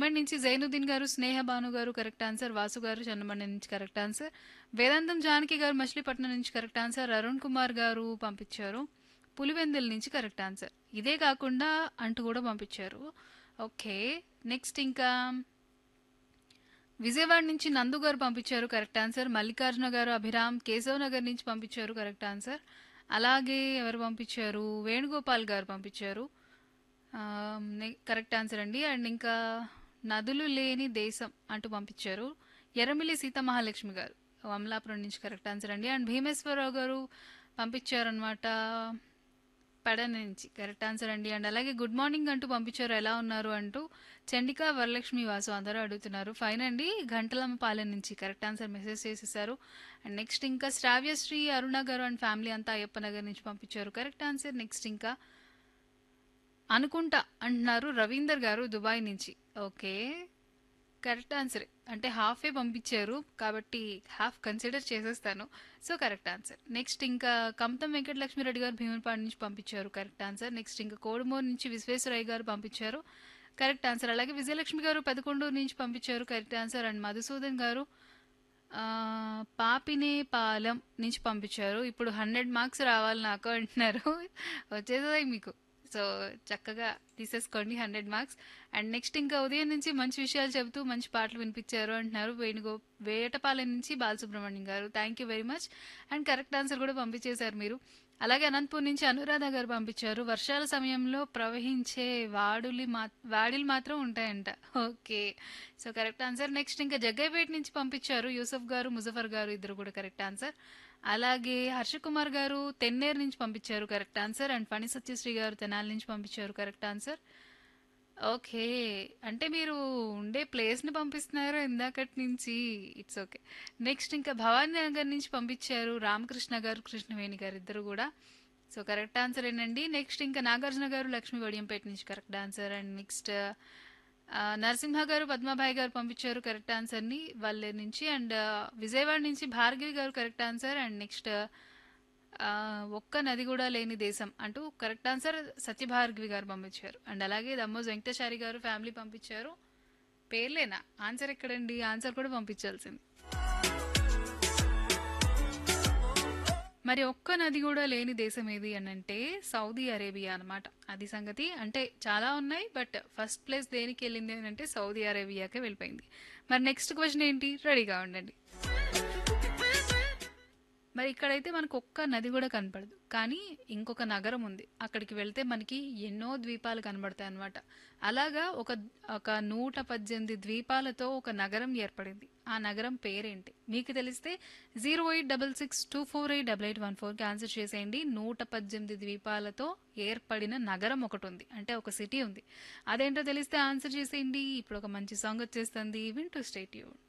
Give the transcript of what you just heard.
రాజమండ్రి నుంచి జైనుద్దీన్ గారు స్నేహ భాను గారు కరెక్ట్ ఆన్సర్ వాసు గారు చన్నమండి నుంచి కరెక్ట్ ఆన్సర్ వేదాంతం జానకి గారు మచిలీపట్నం నుంచి కరెక్ట్ ఆన్సర్ అరుణ్ కుమార్ గారు పంపించారు పులివెందుల నుంచి కరెక్ట్ ఆన్సర్ ఇదే కాకుండా అంటూ కూడా పంపించారు ఓకే నెక్స్ట్ ఇంకా విజయవాడ నుంచి నందు గారు పంపించారు కరెక్ట్ ఆన్సర్ మల్లికార్జున గారు అభిరామ్ కేశవ్ నగర్ నుంచి పంపించారు కరెక్ట్ ఆన్సర్ అలాగే ఎవరు పంపించారు వేణుగోపాల్ గారు పంపించారు కరెక్ట్ ఆన్సర్ అండి అండ్ ఇంకా నదులు లేని దేశం అంటూ పంపించారు ఎర్రమిల్లి సీతమహాలక్ష్మి గారు అమలాపురం నుంచి కరెక్ట్ ఆన్సర్ అండి అండ్ భీమేశ్వరరావు గారు పంపించారనమాట పడన నుంచి కరెక్ట్ ఆన్సర్ అండి అండ్ అలాగే గుడ్ మార్నింగ్ అంటూ పంపించారు ఎలా ఉన్నారు అంటూ చండిక వరలక్ష్మి వాసు అందరూ అడుగుతున్నారు ఫైన్ అండి గంటలమ్మ పాలెం నుంచి కరెక్ట్ ఆన్సర్ మెసేజ్ చేసేసారు అండ్ నెక్స్ట్ ఇంకా శ్రావ్యశ్రీ అరుణ గారు అండ్ ఫ్యామిలీ అంతా అయ్యప్ప నగర్ నుంచి పంపించారు కరెక్ట్ ఆన్సర్ నెక్స్ట్ ఇంకా అనుకుంటా అంటున్నారు రవీందర్ గారు దుబాయ్ నుంచి ఓకే కరెక్ట్ ఆన్సర్ అంటే హాఫే పంపించారు కాబట్టి హాఫ్ కన్సిడర్ చేసేస్తాను సో కరెక్ట్ ఆన్సర్ నెక్స్ట్ ఇంకా కమతం వెంకటలక్ష్మిరెడ్డి గారు భీమపాడు నుంచి పంపించారు కరెక్ట్ ఆన్సర్ నెక్స్ట్ ఇంకా కోడుమూరు నుంచి విశ్వేశ్వరయ్య గారు పంపించారు కరెక్ట్ ఆన్సర్ అలాగే విజయలక్ష్మి గారు పెదకొండూరు నుంచి పంపించారు కరెక్ట్ ఆన్సర్ అండ్ మధుసూదన్ గారు ఆ, పాపినేపాలెం నుంచి పంపించారు ఇప్పుడు హండ్రెడ్ మార్క్స్ రావాలి నాకు అంటున్నారు వచ్చేసాయి మీకు సో చక్కగా తీసేసుకోండి హండ్రెడ్ మార్క్స్ అండ్ నెక్స్ట్ ఇంకా ఉదయం నుంచి మంచి విషయాలు చెబుతూ మంచి పాటలు వినిపించారు అంటున్నారు వేణుగో వేటపాలెం నుంచి Balasubrahmanyam garu thank you very much and correct answer కూడా పంపించేశారు మీరు అలాగే అనంతపూర్ నుంచి అనురాధ గారు పంపించారు వర్షాల సమయంలో ప్రవహించే వాడులి మా వాడిలు మాత్రం ఉంటాయంట okay so correct answer next ఇంకా జగ్గైపేట నుంచి పంపించారు యూసఫ్ గారు ముజఫర్ గారు ఇద్దరు కూడా కరెక్ట్ ఆన్సర్ అలాగే హర్షకుమార్ గారు తెన్నేరు నుంచి పంపించారు correct answer and Phani Satyasri garu Tenali నుంచి పంపించారు కరెక్ట్ ఆన్సర్ ఓకే అంటే మీరు ఉండే ప్లేస్ని పంపిస్తున్నారు ఇందాకటి నుంచి ఇట్స్ ఓకే నెక్స్ట్ ఇంకా భవానీ నగర్ నుంచి పంపించారు రామకృష్ణ గారు కృష్ణవేణి గారు ఇద్దరు కూడా సో కరెక్ట్ ఆన్సర్ ఏంటండి నెక్స్ట్ ఇంకా నాగార్జున గారు లక్ష్మీ వడియంపేట నుంచి correct answer and next Narasimha garu Padmabai గారు పంపించారు కరెక్ట్ ఆన్సర్ని వాళ్ళ నుంచి అండ్ విజయవాడ నుంచి భార్గవి గారు కరెక్ట్ ఆన్సర్ అండ్ నెక్స్ట్ ఆ, ఒక్క నది కూడా లేని దేశం అంటూ కరెక్ట్ ఆన్సర్ సత్యభార్గవి గారు పంపించారు అండ్ అలాగే దమ్మోజ్ వెంకటేశారి గారు ఫ్యామిలీ పంపించారు పేర్లేనా ఆన్సర్ ఎక్కడండి ఆన్సర్ కూడా పంపించాల్సింది మరి ఒక్క నది కూడా లేని దేశం ఏది అని అంటే సౌదీ అరేబియా అన్నమాట అది సంగతి అంటే చాలా ఉన్నాయి బట్ ఫస్ట్ ప్లేస్ దేనికి వెళ్ళింది అని అంటే సౌదీ అరేబియాకే వెళ్ళిపోయింది మరి నెక్స్ట్ క్వశ్చన్ ఏంటి రెడీగా ఉండండి మరి ఇక్కడైతే మనకు ఒక్క నది కూడా కనపడదు కానీ ఇంకొక నగరం ఉంది అక్కడికి వెళ్తే మనకి ఎన్నో ద్వీపాలు కనబడతాయి అన్నమాట అలాగా ఒక ఒక నూట పద్దెనిమిది ద్వీపాలతో ఒక నగరం ఏర్పడింది ఆ నగరం పేరేంటి మీకు తెలిస్తే zero eight double six two four eight double eight one ఫోర్కి ఆన్సర్ చేసేయండి నూట పద్దెనిమిది ద్వీపాలతో ఏర్పడిన నగరం ఒకటి ఉంది అంటే ఒక సిటీ ఉంది అదేంటో తెలిస్తే ఆన్సర్ చేసేయండి ఇప్పుడు ఒక మంచి సాంగ్ వచ్చేస్తుంది వింటూ స్టేట్ యూన్